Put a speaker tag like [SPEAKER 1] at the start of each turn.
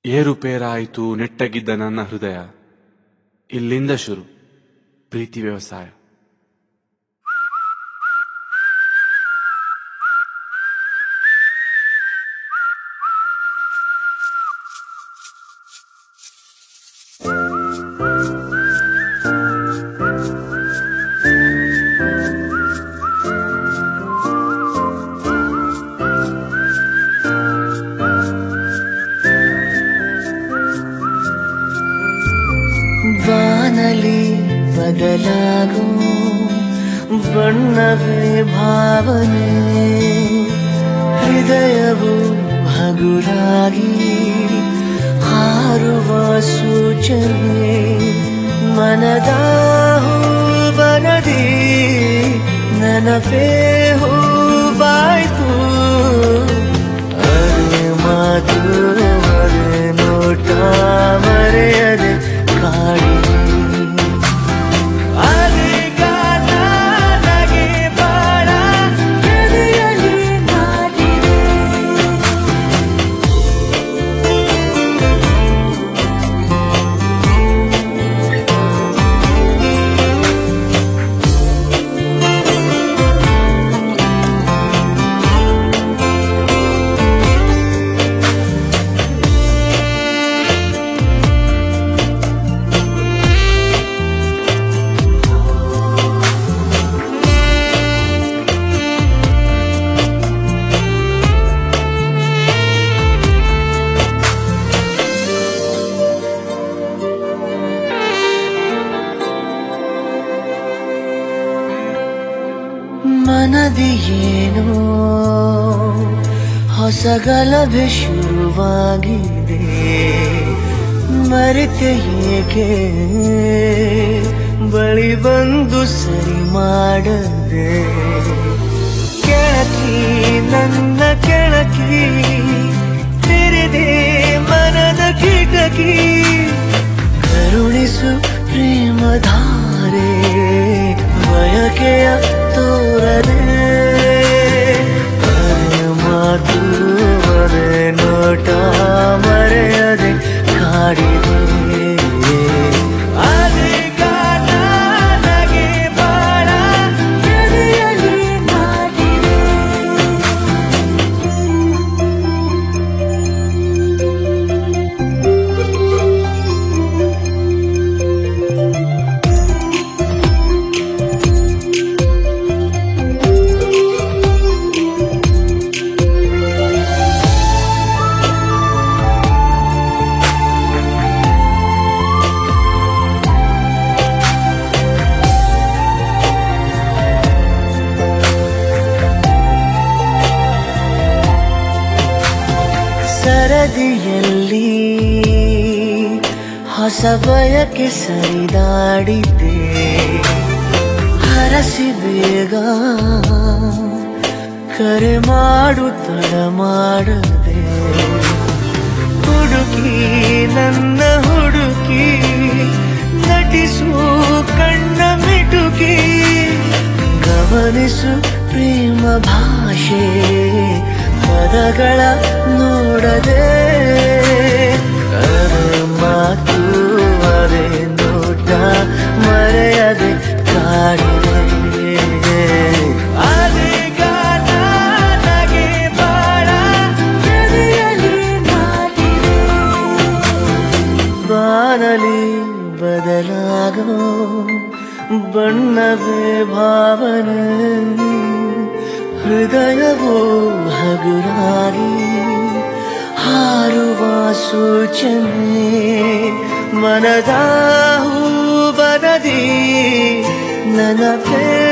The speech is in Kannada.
[SPEAKER 1] ಏರುಪೇರಾಯಿತು ನೆಟ್ಟಗಿದ್ದ ನನ್ನ ಹೃದಯ ಇಲ್ಲಿಂದ ಶುರು ಪ್ರೀತಿ ವ್ಯವಸಾಯ
[SPEAKER 2] ಬಾನಲಿ ಬದಲಾಗೋ ಬಣ್ಣವೇ ಭಾವನೆ ಹೃದಯವು ಹಗುರಾಗಿ ಹಾರುವ ಸೂಚನೆ ಮನದ ಬನದಿ ನೆನಪೇ ಹೂವಾಯ್ತು ಅರೆ ಮಾತು ಅರೆ ನೋಟ ಮರೆಯದೆ ಕಾಡಿ ಅಧಿಗಾತ ನಗೆ ಬಾಳ ಎದೆಯಲ್ಲಿ ನಾಟಿದೆ ಮನದಿ ಏನೋ ಹೊಸ ಗಲಭೆ ಶುರುವಾಗಿದೆ ಮರೆತೆ ಏಕೆ ಬಳಿ ಬಂದು ಸರಿ ಮಾಡದೆ ಕೆಳಕಿ ನನ್ನ ಕೆಳಕಿ ತೆರೆದೆ ಮನದ ಕಿಟಕಿ ಕರುಣಿಸು ಪ್ರೇಮಧಾರೆ ಬಯಕೆಯ ತೋರದೆ ಅರೆ ಮಾತು ಅರೆ ನೋಟ ಮರೆಯದೆ ಕಾಡಿದೆ ಅಧಿಗಾತ ನಗೆ ಬಾಳ ಎದೆಯಲ್ಲಿ ನಾಟಿದೆ ಸರದಿಯಲ್ಲಿ ಹೊಸ ಬಯಕೆ ಸರಿದಾಡಿದ್ದೆ ಹರಸಿ ಬೇಗ ಕರೆ ಮಾಡು ತಡ ಮಾಡದೆ ಹುಡುಕಿ ನನ್ನ ಹುಡುಕಿ ನಟಿಸು ಕಣ್ಣ ಮಿಟುಕಿ ಗಮನಿಸು ಪ್ರೇಮ ಭಾಷೆ ಪದಗಳ ನೋಡದೆ ಅರೆ ಮಾತು ಅರೆ ನೋಟ ಮರೆಯದೆ ಕಾಡಿದೆ ಅಧಿಗಾತ ನಗೆ ಬಾಳ ಎದೆಯಲ್ಲಿ ನಾಟಿದೆ ಬಾನಲಿ ಬದಲಾಗೋ ಬಣ್ಣವೇ ಭಾವನೆ ಹೃದಯವೂ ಹಗುರಾಗಿ ಹಾರುವ ಸೂಚನೆ ಮನದ ಬನದಿ ನನಪೇ